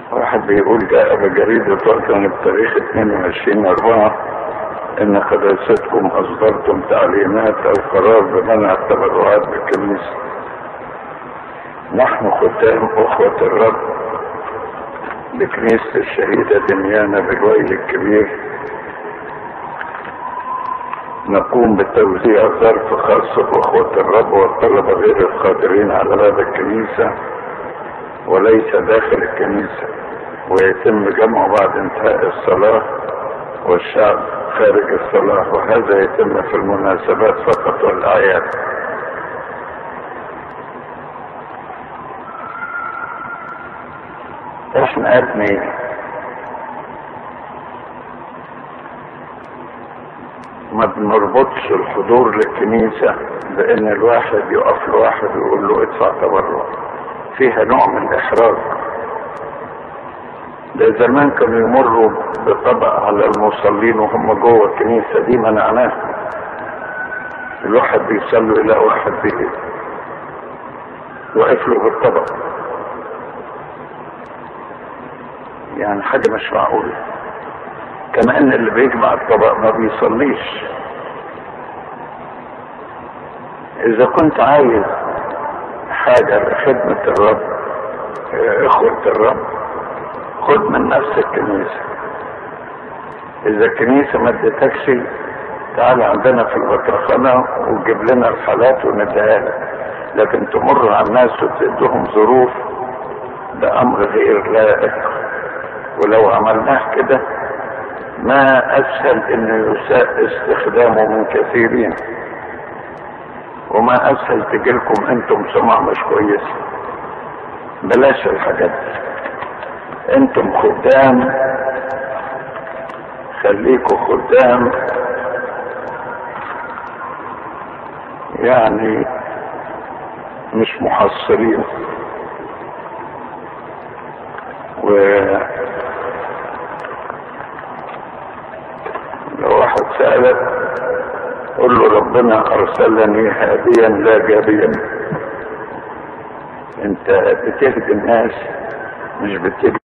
واحد بيقول جاء بجريدة وطن بتاريخ 22 أربعة إن قداستكم أصدرتم تعليمات أو قرار بمنع التبرعات بالكنيسة نحن ختام أخوة الرب بكنيسة الشهيدة دميانة بالويل الكبير نقوم بتوزيع ظرف خاص بأخوة الرب والطلبة غير القادرين على باب الكنيسة وليس داخل الكنيسة ويتم جمعه بعد انتهاء الصلاة والشعب خارج الصلاة وهذا يتم في المناسبات فقط والأعياد احنا يا ابني ما بنربطش الحضور للكنيسة بان الواحد يقف لواحد ويقول له ادفع تبرع فيها نوع من الاحراج ده زمان كانوا يمروا بطبق على المصلين وهم جوه الكنيسة دي منعناها الواحد بيصلي الى واحد بيه واقف له بالطبق يعني حاجة مش معقولة كمان اللي بيجمع الطبق ما بيصليش اذا كنت عايز حاجة لخدمة الرب اخوة الرب خد من نفس الكنيسة اذا الكنيسة ما ادتكش تعال عندنا في البطرخانة وجيب لنا الحالات ونديها لك لكن تمر على الناس وتديهم ظروف ده امر غير لائق ولو عملناه كده ما اسهل انه يساء استخدامه من كثيرين وما اسهل تجيلكم انتم سماع مش كويس بلاش الحاجات دي انتم خدام خليكوا خدام يعني مش محصلين و لو واحد سألك قل له ربنا أرسلني هاديا لا جابيا انت بتهدي الناس مش بتهدي